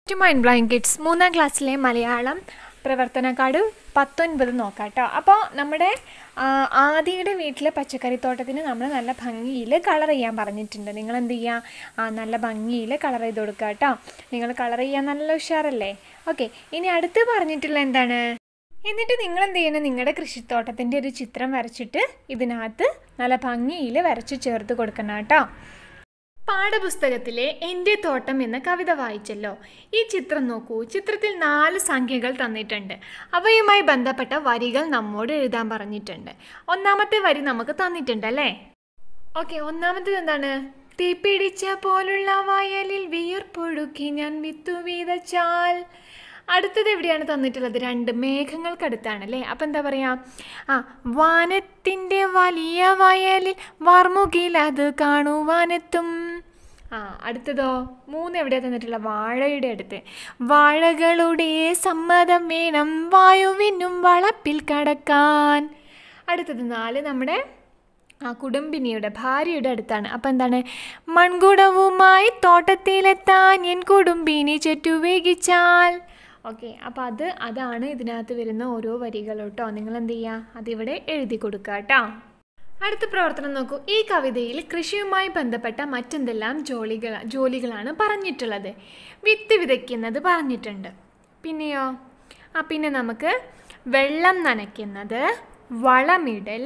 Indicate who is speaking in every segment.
Speaker 1: to mind blind kids മൂന്നാം ക്ലാസ്സിലെ മലയാളം പ്രവർത്തന കാർഡ് പത്തൊൻപത് നോക്കാം കേട്ടോ അപ്പോൾ നമ്മുടെ ആ, ആദിയുടെ വീട്ടിലെ പച്ചക്കറിത്തോട്ടത്തിന് നമ്മൾ നല്ല ഭംഗിയിൽ കളർ ചെയ്യാൻ പറഞ്ഞിട്ടുണ്ട് നിങ്ങൾ എന്ത് ചെയ്യുക ആ നല്ല ഭംഗിയിൽ കളർ ചെയ്ത് കൊടുക്കുക കേട്ടോ നിങ്ങൾ കളർ ചെയ്യാൻ നല്ല ഉഷാറല്ലേ ഓക്കെ ഇനി അടുത്ത് പറഞ്ഞിട്ടുള്ള എന്താണ് എന്നിട്ട് നിങ്ങൾ എന്ത് ചെയ്യണം നിങ്ങളുടെ കൃഷിത്തോട്ടത്തിൻ്റെ ഒരു ചിത്രം വരച്ചിട്ട് ഇതിനകത്ത് നല്ല ഭംഗിയിൽ വരച്ച് ചേർത്ത് കൊടുക്കണം കേട്ടോ പാഠപുസ്തകത്തിലെ എൻ്റെ തോട്ടം എന്ന കവിത വായിച്ചല്ലോ ഈ ചിത്രം നോക്കൂ ചിത്രത്തിൽ നാല് സംഖ്യകൾ തന്നിട്ടുണ്ട് അവയുമായി ബന്ധപ്പെട്ട വരികൾ നമ്മോട് എഴുതാൻ പറഞ്ഞിട്ടുണ്ട് ഒന്നാമത്തെ വരി നമുക്ക് തന്നിട്ടുണ്ട് അല്ലേ ഓക്കെ ഒന്നാമത്തേത് എന്താണ് തീപിടിച്ച പോലുള്ള വയലിൽ വിയർപ്പൊഴുക്കി ഞാൻ വിത്തു വീതച്ചാൽ അടുത്തത് എവിടെയാണ് തന്നിട്ടുള്ളത് രണ്ട് മേഘങ്ങൾക്കടുത്താണ് അല്ലേ അപ്പം എന്താ പറയുക ആ വാനത്തിൻ്റെ വലിയ വയലിൽ വാർമുകിൽ അത് കാണുവാനെത്തും ആ അടുത്തതോ മൂന്ന് എവിടെയാണ് തന്നിട്ടുള്ള വാഴയുടെ അടുത്ത് വാഴകളുടെ സമ്മതം വേണം വായുവിനും വളപ്പിൽ കടക്കാൻ അടുത്തത് നാല് നമ്മുടെ ആ കുടുംബിനിയുടെ ഭാര്യയുടെ അടുത്താണ് അപ്പം എന്താണ് മൺകുടവുമായി തോട്ടത്തിലെത്താൻ എൻ കുടുംബിനി ചുറ്റുവേഗിച്ചാൽ ഓക്കെ അപ്പോൾ അത് അതാണ് ഇതിനകത്ത് വരുന്ന ഓരോ വരികൾ കേട്ടോ നിങ്ങൾ എന്ത് ചെയ്യുക അതിവിടെ എഴുതി കൊടുക്കുക കേട്ടോ അടുത്ത പ്രവർത്തനം നോക്കൂ ഈ കവിതയിൽ കൃഷിയുമായി ബന്ധപ്പെട്ട മറ്റെന്തെല്ലാം ജോലികൾ ജോലികളാണ് പറഞ്ഞിട്ടുള്ളത് വിത്ത് വിതയ്ക്കുന്നത് പറഞ്ഞിട്ടുണ്ട് പിന്നെയോ ആ പിന്നെ നമുക്ക് വെള്ളം നനയ്ക്കുന്നത് വളമിടൽ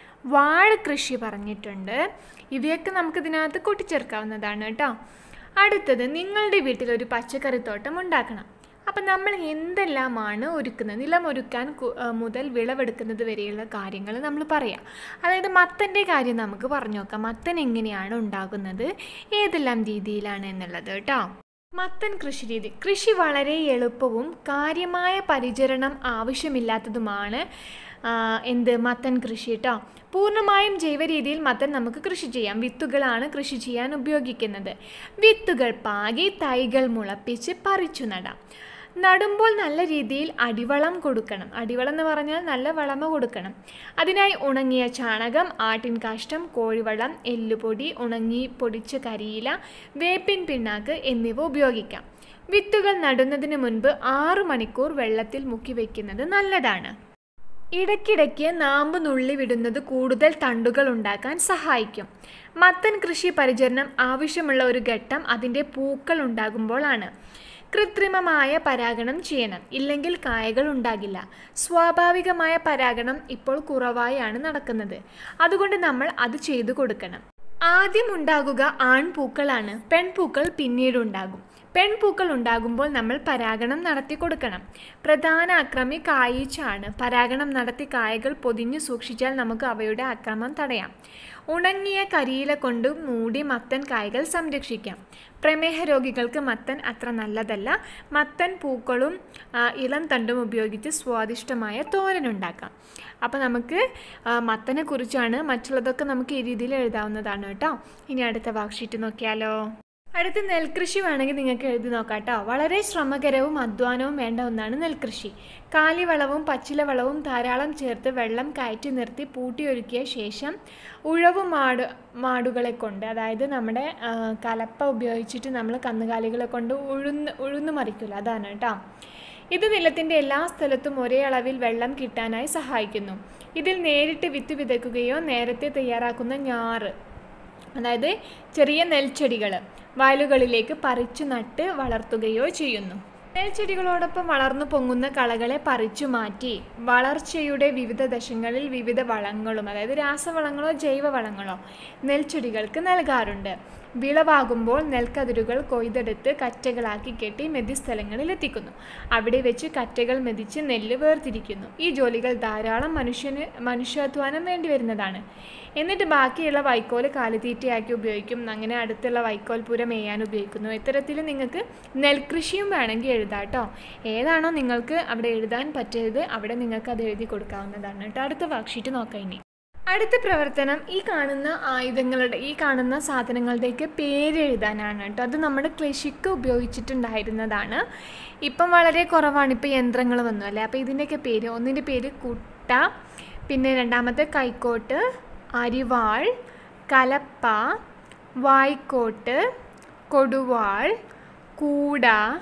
Speaker 1: വാഴ കൃഷി പറഞ്ഞിട്ടുണ്ട് ഇവയൊക്കെ നമുക്ക് ഇതിനകത്ത് കൂട്ടിച്ചേർക്കാവുന്നതാണ് കേട്ടോ അടുത്തത് നിങ്ങളുടെ വീട്ടിൽ ഒരു പച്ചക്കറിത്തോട്ടം ഉണ്ടാക്കണം അപ്പം നമ്മൾ എന്തെല്ലാമാണ് ഒരുക്കുന്നത് നിലം ഒരുക്കാൻ കു- ആ, മുതൽ വിളവെടുക്കുന്നത് വരെയുള്ള കാര്യങ്ങൾ നമ്മൾ പറയാം അതായത് മത്തൻ്റെ കാര്യം നമുക്ക് പറഞ്ഞു നോക്കാം മത്തൻ എങ്ങനെയാണ് ഉണ്ടാകുന്നത് ഏതെല്ലാം രീതിയിലാണ് എന്നുള്ളത് കേട്ടോ മത്തൻ കൃഷി രീതി കൃഷി വളരെ എളുപ്പവും കാര്യമായ പരിചരണം ആവശ്യമില്ലാത്തതുമാണ് ആ, എന്ത് മത്തൻ കൃഷി കേട്ടോ പൂർണ്ണമായും ജൈവ രീതിയിൽ മത്തൻ നമുക്ക് കൃഷി ചെയ്യാം വിത്തുകളാണ് കൃഷി ചെയ്യാൻ ഉപയോഗിക്കുന്നത് വിത്തുകൾ പാകി തൈകൾ മുളപ്പിച്ച് പറിച്ചു നടാം നടുമ്പോൾ നല്ല രീതിയിൽ അടിവളം കൊടുക്കണം അടിവളം എന്ന് പറഞ്ഞാൽ നല്ല വളമ കൊടുക്കണം അതിനായി ഉണങ്ങിയ ചാണകം ആട്ടിൻ കാഷ്ടം കോഴിവളം എല്ലുപൊടി ഉണങ്ങി പൊടിച്ച കരിയില വേപ്പിൻ പിണ്ണാക്ക് എന്നിവ ഉപയോഗിക്കാം വിത്തുകൾ നടുന്നതിന് മുൻപ് ആറു മണിക്കൂർ വെള്ളത്തിൽ മുക്കി വയ്ക്കുന്നത് നല്ലതാണ് ഇടയ്ക്കിടയ്ക്ക് നാമ്പ് നുള്ളി വിടുന്നത് കൂടുതൽ തണ്ടുകൾ ഉണ്ടാക്കാൻ സഹായിക്കും മത്തൻ കൃഷി പരിചരണം ആവശ്യമുള്ള ഒരു ഘട്ടം അതിൻ്റെ പൂക്കൾ ഉണ്ടാകുമ്പോഴാണ് കൃത്രിമമായ പരാഗണം ചെയ്യണം ഇല്ലെങ്കിൽ കായകൾ ഉണ്ടാകില്ല സ്വാഭാവികമായ പരാഗണം ഇപ്പോൾ കുറവായാണ് നടക്കുന്നത് അതുകൊണ്ട് നമ്മൾ അത് ചെയ്തു കൊടുക്കണം ആദ്യം ഉണ്ടാകുക ആൺപൂക്കളാണ് പെൺപൂക്കൾ പിന്നീട് ഉണ്ടാകും പെൺപൂക്കൾ ഉണ്ടാകുമ്പോൾ നമ്മൾ പരാഗണം നടത്തി കൊടുക്കണം പ്രധാന അക്രമി കായീച്ചാണ് പരാഗണം നടത്തി കായകൾ പൊതിഞ്ഞു സൂക്ഷിച്ചാൽ നമുക്ക് അവയുടെ അക്രമം തടയാം ഉണങ്ങിയ കരിയില കൊണ്ട് മൂടി മത്തൻ കായകൾ സംരക്ഷിക്കാം പ്രമേഹ രോഗികൾക്ക് മത്തൻ അത്ര നല്ലതല്ല മത്തൻ പൂക്കളും ആ, ഇളം തണ്ടും ഉപയോഗിച്ച് സ്വാദിഷ്ടമായ തോരനുണ്ടാക്കാം അപ്പോൾ നമുക്ക് ആ, മത്തനെ കുറിച്ചാണ് മറ്റുള്ളതൊക്കെ നമുക്ക് ഈ രീതിയിൽ എഴുതാവുന്നതാണ് കേട്ടോ ഇനി അടുത്ത വാക്ക്ഷീറ്റ് നോക്കിയാലോ അടുത്ത നെൽകൃഷി വേണമെങ്കിൽ നിങ്ങൾക്ക് എഴുതി നോക്കാം കേട്ടോ വളരെ ശ്രമകരവും അധ്വാനവും വേണ്ട ഒന്നാണ് നെൽകൃഷി കാലിവളവും പച്ചിലവളവും ധാരാളം ചേർത്ത് വെള്ളം കയറ്റി നിർത്തി പൂട്ടിയൊരുക്കിയ ശേഷം ഉഴവു മാട് മാടുകളെ കൊണ്ട് അതായത് നമ്മുടെ ആ, കലപ്പ ഉപയോഗിച്ചിട്ട് നമ്മൾ കന്നുകാലികളെ കൊണ്ട് ഉഴുന്ന് ഉഴുന്ന് മറിക്കില്ല അതാണ് കേട്ടോ ഇത് നിലത്തിൻ്റെ എല്ലാ സ്ഥലത്തും ഒരേ അളവിൽ വെള്ളം കിട്ടാനായി സഹായിക്കുന്നു ഇതിൽ നേരിട്ട് വിത്ത് വിതയ്ക്കുകയോ നേരത്തെ തയ്യാറാക്കുന്ന ഞാറ് അതായത് ചെറിയ നെൽച്ചെടികൾ വയലുകളിലേക്ക് പറിച്ചു നട്ട് വളർത്തുകയോ ചെയ്യുന്നു നെൽച്ചെടികളോടൊപ്പം വളർന്നു പൊങ്ങുന്ന കളകളെ പറിച്ചു മാറ്റി വളർച്ചയുടെ വിവിധ ദശകളിൽ വിവിധ വളങ്ങളും അതായത് രാസവളങ്ങളോ ജൈവവളങ്ങളോ നെൽച്ചെടികൾക്ക് നൽകാറുണ്ട് വിളവാകുമ്പോൾ നെൽക്കതിരുകൾ കൊയ്തെടുത്ത് കറ്റകളാക്കി കെട്ടി മെതിസ്ഥലങ്ങളിൽ എത്തിക്കുന്നു അവിടെ വെച്ച് കറ്റകൾ മെതിച്ച് നെല്ല് വേർതിരിക്കുന്നു ഈ ജോലികൾ ധാരാളം മനുഷ്യന് മനുഷ്യാധ്വാനം വേണ്ടി വരുന്നതാണ് എന്നിട്ട് ബാക്കിയുള്ള വൈക്കോല് കാലിത്തീറ്റയാക്കി ഉപയോഗിക്കും അങ്ങനെ അടുത്തുള്ള വൈക്കോൽ പുര മേയാൻ ഉപയോഗിക്കുന്നു ഇത്തരത്തിൽ നിങ്ങൾക്ക് നെൽകൃഷിയും വേണമെങ്കിൽ എഴുതാം കേട്ടോ ഏതാണോ നിങ്ങൾക്ക് അവിടെ എഴുതാൻ പറ്റിയത് അവിടെ നിങ്ങൾക്ക് അത് എഴുതി കൊടുക്കാവുന്നതാണ് കേട്ടോ അടുത്ത വർക്ക്ഷീറ്റ് നോക്കാം ഇനി അടുത്ത പ്രവർത്തനം ഈ കാണുന്ന ആയുധങ്ങളുടെ ഈ കാണുന്ന സാധനങ്ങളുടെയൊക്കെ പേര് എഴുതാനാണ് കേട്ടോ അത് നമ്മുടെ കൃഷിക്ക് ഉപയോഗിച്ചിട്ടുണ്ടായിരുന്നതാണ് ഇപ്പം വളരെ കുറവാണ് ഇപ്പോൾ യന്ത്രങ്ങൾ വന്നു അല്ലേ അപ്പോൾ ഇതിൻ്റെയൊക്കെ പേര് ഒന്നിൻ്റെ പേര് കുട്ട പിന്നെ രണ്ടാമത്തെ കൈക്കോട്ട് അരിവാൾ കലപ്പ വായ്ക്കോട്ട് കൊടുവാൾ കൂട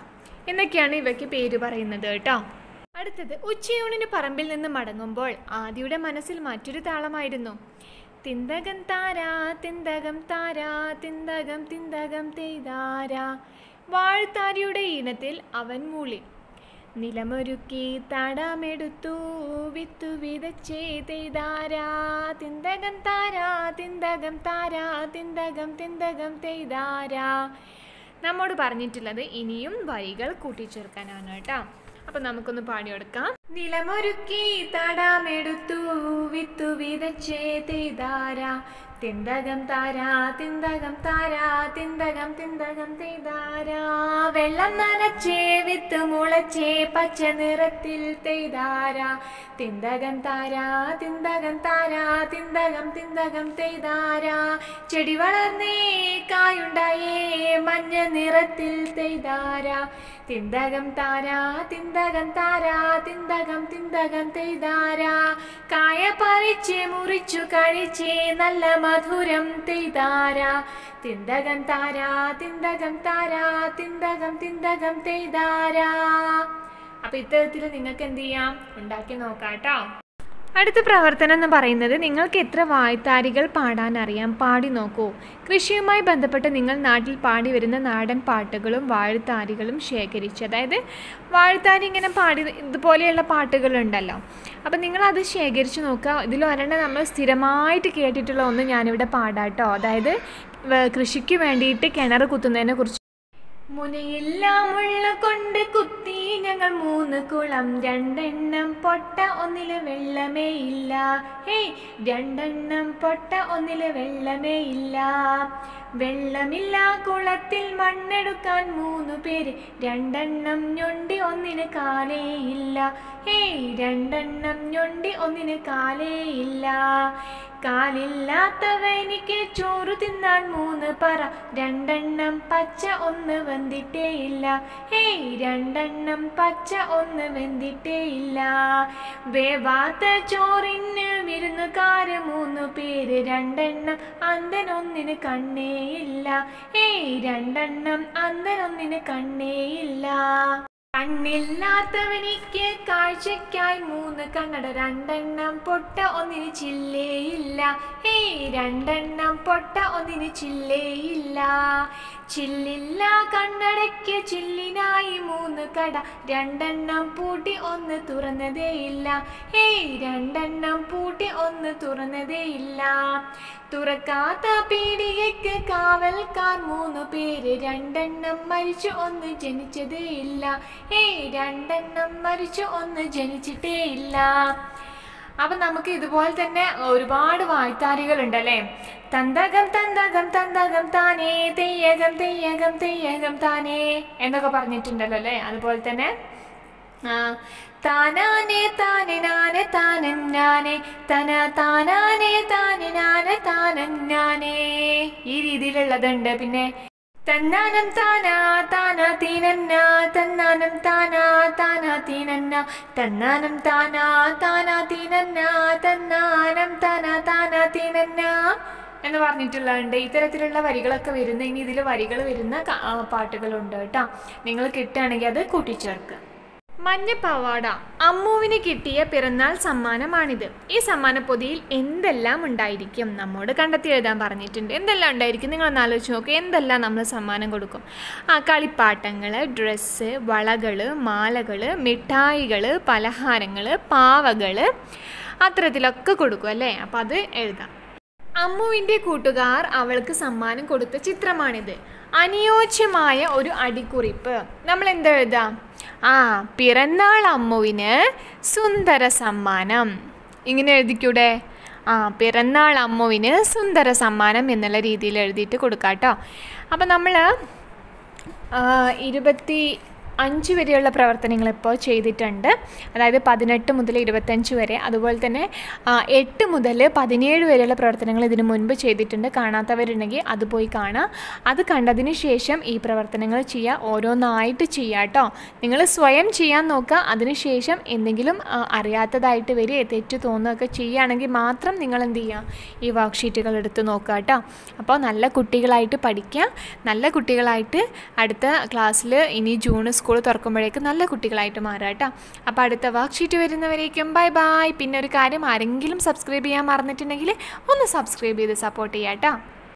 Speaker 1: എന്നൊക്കെയാണ് ഇവയ്ക്ക് പേര് പറയുന്നത് കേട്ടോ അടുത്തത് ഉച്ചയൂണിന് പറമ്പിൽ നിന്ന് മടങ്ങുമ്പോൾ ആദിയുടെ മനസ്സിൽ മറ്റൊരു താളമായിരുന്നു തിന്തകം താരാ തിന്തകം താരാ തിന്തകം തിന്തകം തെയ്താരാ വാഴ്ത്താരിയുടെ ഈണത്തിൽ അവൻ മൂളി നിലമൊരുക്കി തടമെടുത്തു വിത്തു വിതച്ചേ തെയ്താരാ തിന്തകം താരാ തിന്തകം താരാ തിന്തകം തിന്തകം തെയ്താരാ നമ്മോട് പറഞ്ഞിട്ടുള്ളത് ഇനിയും വരികൾ കൂട്ടിച്ചേർക്കാനാണ് കേട്ടോ അപ്പൊ നമുക്കൊന്ന് പാടിയെടുക്കാം നിലമൊരുക്കി തടാമെടുത്തു വിത്തു വിതച്ചേ തെയ്താരാ തിന്തകം താരാ തിന്തകം താരാ തിന്തകം തിന്തകം തെയ്താരാ വെള്ളം നനച്ചേ വിത്ത് മുളച്ചേ പച്ച നിറത്തിൽ തെയ്താരാ തിന്തകം താരാ തിന്തകം താരാ തിന്തകം തിന്തകം തെയ്താരാ ചെടി വളർന്നേ കായുണ്ടായേ മഞ്ഞ നിറത്തിൽ തെയ്താരാ തിന്തകം താരാ തിന്തകം താരാ തിന്തകം തിന്തകം തെയ്താരാ കായ പറിച്ച് മുറിച്ചു കഴിച്ചേ നല്ല മധുരം തെയ്താരാ തിന്തകം താരാ തിന്തകം താരാ തിന്തകം തിന്തകം തെയ്താരാ അപ്പൊ ഇത്തരത്തിൽ നിങ്ങൾക്ക് എന്ത് ചെയ്യാം ഉണ്ടാക്കി നോക്കാം കേട്ടോ അടുത്ത പ്രവർത്തനം എന്ന് പറയുന്നത് നിങ്ങൾക്ക് എത്ര വായ്ത്താരികൾ പാടാൻ അറിയാം പാടി നോക്കൂ കൃഷിയുമായി ബന്ധപ്പെട്ട് നിങ്ങൾ നാട്ടിൽ പാടി വരുന്ന നാടൻ പാട്ടുകളും വാഴ്ത്താരികളും ശേഖരിച്ച് അതായത് വാഴ്ത്താരി ഇങ്ങനെ പാടി ഇതുപോലെയുള്ള പാട്ടുകളുണ്ടല്ലോ അപ്പം നിങ്ങളത് ശേഖരിച്ച് നോക്കുക ഇതിൽ ഒരെണ്ണം നമ്മൾ സ്ഥിരമായിട്ട് കേട്ടിട്ടുള്ള ഒന്ന് ഞാനിവിടെ പാടാട്ടോ അതായത് വ- കൃഷിക്ക് വേണ്ടിയിട്ട് കിണർ കുത്തുന്നതിനെ കുറിച്ച് മുനയില്ല മുള്ള കൊണ്ട് കുത്തി ഞങ്ങൾ മൂന്ന് കുളം രണ്ടെണ്ണം പൊട്ട ഒന്നില് വെള്ളമേ ഇല്ല ഹേയ് രണ്ടെണ്ണം പൊട്ട ഒന്നില് വെള്ളമേ ഇല്ല വെള്ളമില്ല കുളത്തിൽ മണ്ണെടുക്കാൻ മൂന്ന് പേര് രണ്ടെണ്ണം ഞൊണ്ടി ഒന്നിന് കാലേ ഇല്ല ഹേയ് രണ്ടെണ്ണം ഞൊണ്ടി ഒന്നിന് കാലേ ഇല്ല കാലില്ലാത്തവനിക്ക് ചോറ് തിന്നാൻ മൂന്ന് പറ രണ്ടെണ്ണം പച്ച ഒന്ന് വെന്തിട്ടേ ഇല്ല ഹേയ് രണ്ടെണ്ണം പച്ച ഒന്ന് വെന്തിട്ടേ ഇല്ല വേവാത്ത ചോറിന് വിരുന്നുകാര് മൂന്ന് പേര് രണ്ടെണ്ണം അന്തനൊന്നിന് കണ്ണേ ഇല്ല ഹേയ് രണ്ടെണ്ണം അന്തനൊന്നിന് കണ്ണേ ഇല്ല കണ്ണില്ലാത്തവനിക്ക് കാഴ്ചയ്ക്കായി മൂന്ന് കണ്ണട രണ്ടെണ്ണം പൊട്ട ഒന്നിന് ചില്ലേയില്ല ഹേയ് രണ്ടെണ്ണം പൊട്ട ഒന്നിന് ചില്ലേയില്ല ചില്ലില്ല കണ്ണടയ്ക്ക് ചില്ലിനായി മൂന്ന് കട രണ്ടെണ്ണം പൂട്ടി ഒന്ന് തുറന്നതേയില്ല ഹേയ് രണ്ടെണ്ണം പൂട്ടി ഒന്ന് തുറന്നതേയില്ല തുറക്കാത്ത പീടികയ്ക്ക് കാവൽക്കാർ മൂന്ന് പേര് രണ്ടെണ്ണം മരിച്ചു ഒന്ന് ജനിച്ചതേ ഇല്ല ഏയ് രണ്ടെണ്ണം മരിച്ചു ഒന്ന് ജനിച്ചിട്ടേ ഇല്ല അപ്പം നമുക്ക് ഇതുപോലെ തന്നെ ഒരുപാട് വായ്ത്താരികൾ ഉണ്ടല്ലേ തന്തകം തന്തകം തന്തകം താനേ തെയ്യകം തെയ്യകം തെയ്യകം താനേ എന്നൊക്കെ പറഞ്ഞിട്ടുണ്ടല്ലോ അല്ലേ അതുപോലെ തന്നെ ആ, താനാനെ താനെ നാനെ താനൻ ഞാനെ തന താനാനെ താനെ നാനെ താനൻ ഞാനേ ഈ രീതിയിലുള്ളതുണ്ട് പിന്നെ തന്നാനം താനാ താനാ തീനന്ന തന്നാനം താനാ താനാ തീനന്ന തന്നാനം താനാ താനാ തീനന്ന തന്നാനം താനാ താനാ തീനന്ന എന്ന് പറഞ്ഞിട്ടുള്ളതുണ്ട് ഇത്തരത്തിലുള്ള വരികളൊക്കെ വരുന്ന ഇനി ഇതിൽ വരികൾ വരുന്ന ക- ആ, പാട്ടുകളുണ്ട് കേട്ടോ നിങ്ങൾ കിട്ടുകയാണെങ്കിൽ അത് കൂട്ടിച്ചേർക്കുക മഞ്ഞപ്പവാട അമ്മുവിന് കിട്ടിയ പിറന്നാൾ സമ്മാനമാണിത് ഈ സമ്മാനപ്പൊതിയിൽ എന്തെല്ലാം ഉണ്ടായിരിക്കും നമ്മോട് കണ്ടെത്തി എഴുതാൻ പറഞ്ഞിട്ടുണ്ട് എന്തെല്ലാം ഉണ്ടായിരിക്കും നിങ്ങളൊന്ന് ആലോചിച്ച് നോക്കുക എന്തെല്ലാം നമ്മൾ സമ്മാനം കൊടുക്കും ആ കളിപ്പാട്ടങ്ങൾ ഡ്രസ്സ് വളകൾ മാലകൾ മിഠായികൾ പലഹാരങ്ങൾ പാവകൾ അത്തരത്തിലൊക്കെ കൊടുക്കും അല്ലേ അപ്പം അത് എഴുതാം അമ്മുവിൻ്റെ കൂട്ടുകാർ അവൾക്ക് സമ്മാനം കൊടുത്ത ചിത്രമാണിത് അനുയോജ്യമായ ഒരു അടിക്കുറിപ്പ് നമ്മൾ എന്താ എഴുതാം ആ പിറന്നാൾ അമ്മുവിന് സുന്ദര സമ്മാനം ഇങ്ങനെ എഴുതിക്കൂടെ ആ പിറന്നാൾ അമ്മുവിന് സുന്ദര സമ്മാനം എന്നുള്ള രീതിയിൽ എഴുതിയിട്ട് കൊടുക്കാം കേട്ടോ അപ്പം നമ്മൾ ഇരുപത്തി അഞ്ച് വരെയുള്ള പ്രവർത്തനങ്ങൾ ഇപ്പോൾ ചെയ്തിട്ടുണ്ട് അതായത് പതിനെട്ട് മുതൽ ഇരുപത്തഞ്ച് വരെ അതുപോലെ തന്നെ ആ, എട്ട് മുതൽ പതിനേഴ് വരെയുള്ള പ്രവർത്തനങ്ങൾ ഇതിനു മുൻപ് ചെയ്തിട്ടുണ്ട് കാണാത്തവരുണ്ടെങ്കിൽ അത് പോയി കാണാം അത് കണ്ടതിന് ശേഷം ഈ പ്രവർത്തനങ്ങൾ ചെയ്യുക ഓരോന്നായിട്ട് ചെയ്യുക കേട്ടോ നിങ്ങൾ സ്വയം ചെയ്യാൻ നോക്കുക അതിനുശേഷം എന്തെങ്കിലും ആ, അറിയാത്തതായിട്ട് വരിക തെറ്റ് തോന്നുകയൊക്കെ ചെയ്യുകയാണെങ്കിൽ മാത്രം നിങ്ങൾ എന്ത് ചെയ്യുക ഈ വർക്ക്ഷീറ്റുകൾ എടുത്ത് നോക്കുക കേട്ടോ അപ്പോൾ നല്ല കുട്ടികളായിട്ട് പഠിക്കുക നല്ല കുട്ടികളായിട്ട് അടുത്ത ക്ലാസ്സിൽ ഇനി ജൂൺ സ്കൂൾ തുറക്കുമ്പോഴേക്ക് നല്ല കുട്ടികളായിട്ട് മാറുക കേട്ടോ അപ്പോൾ അടുത്ത വർക്ക് ഷീറ്റ് വരുന്നവരേക്കും ബൈ ബൈ പിന്നെ ഒരു കാര്യം ആരെങ്കിലും സബ്സ്ക്രൈബ് ചെയ്യാൻ മറന്നിട്ടുണ്ടെങ്കിൽ ഒന്ന് സബ്സ്ക്രൈബ് ചെയ്ത് സപ്പോർട്ട് ചെയ്യാം കേട്ടോ